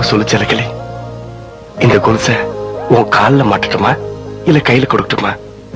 சொல்லு சிலக்கிளி இந்த கொலுச உன் கால்ல மாட்டட்டுமா இல்ல கையில கொடுக்கட்டுமா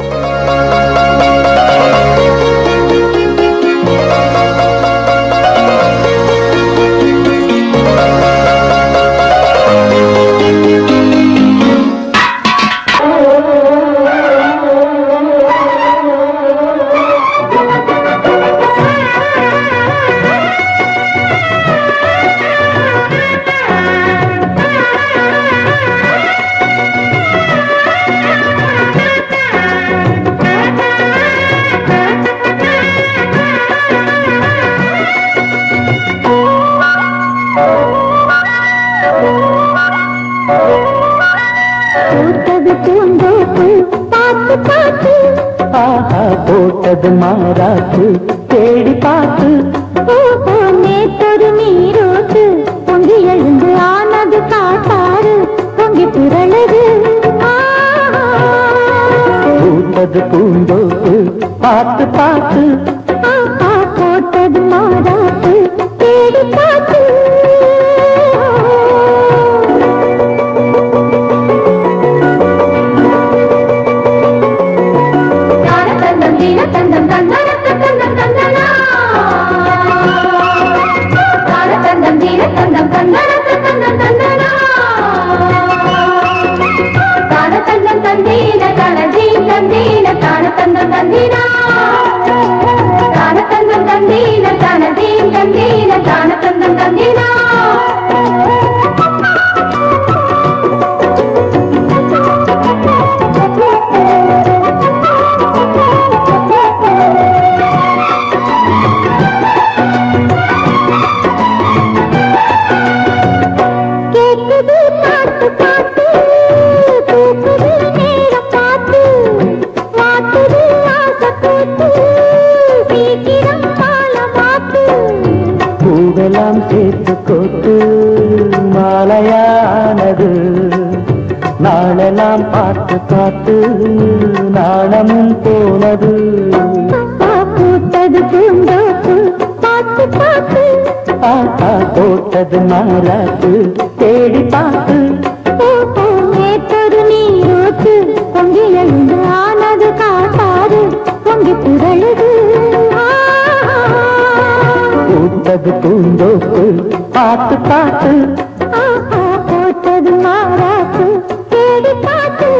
பூத்தது பூந்தோப்பு பார்த்து பார்த்து ஆஹா போட்டது மாறாத்து தேடி பார்த்து ஓஹோ நேத்தொரு நீரோட்டு பொங்கி எழுந்து ஆனது காட்டாறு பொங்கி புரளுது ஆஹா. பூத்தது பூந்தோப்பு பார்த்து பார்த்து ஆஹா, போட்டது மாறாத்து தேடி பார்த்து தாரதந்தம் தீனதந்தம் தந்தனதந்தம் தந்தனா தாரதந்தம் தீனதந்தம் தந்தனதந்தம் தந்தனா தாரதந்தம் தந்தீன தனதீன் தந்தீன தாரதந்தம் தந்தீனா தாரதந்தம் தந்தீன தனதீன் தந்தீன தாரதந்தம் தந்தீனா கேக்குது பாட்டு பாட்டு தூக்குது நேரம் பார்த்து மாத்துது ஆசை கூத்து சீக்கிரம் கால மாத்து பூவெல்லாம் சேர்த்து கோத்து மாலையானது நாளெல்லாம் பார்த்து பார்த்து நாணமும் போனது அப்பா பூத்தது பூந்தோப்பு பார்த்து பார்த்து ஆஹா போட்டது மாறாத்து தேடி பார்த்து ஓஹோ நேற்றொரு நீரோட்டு பொங்கி எழுந்து ஆனது காட்டாறு பொங்கி புரளுது ஆஹா. பூத்தது பூந்தோப்பு பார்த்து பார்த்து ஆஹா, போட்டது மாறாத்து தேடி பார்த்து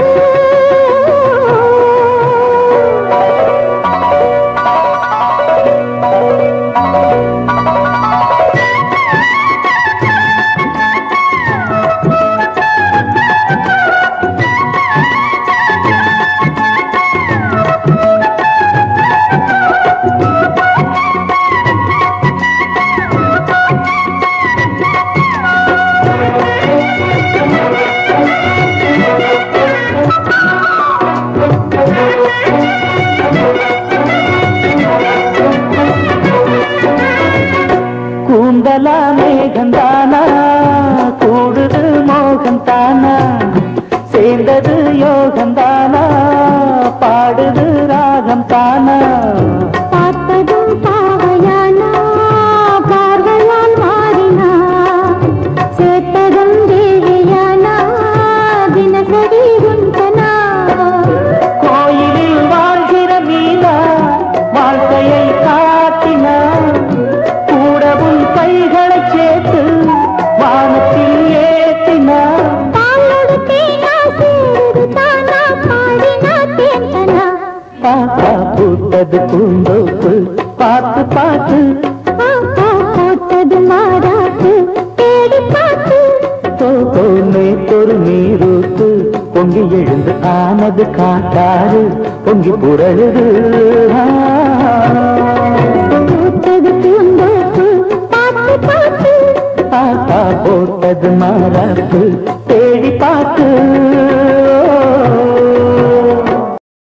கூந்தலா மேகந்தானா கூடுது மோகந்தானா சேர்ந்தது யோகந்தானா பாடுது ராகம் தானா பார்த்ததும் பாவையானா பார்வையால் மாறினா சேர்த்ததும் தேவையானா தினசரி உண்டனா கோயிலில் வாழ்கிற மீனா வாழ்க்கையை காட்டினா கூடவும் கைகளை சேர்த்து வானத்தில் ஏற்றினா பாலோடு தேனா சேருது தானா பாடினா தேந்தனா பாப்பா பூத்தது பூந்தோப்பு பார்த்து பார்த்து ஆஹா, போட்டது மாறாத்து தேடி பார்த்து ஓஹோ நேத்தொரு நீரூத்து பொங்கி எழுந்து ஆனது காட்டாறு பொங்கி புரழுது ஆ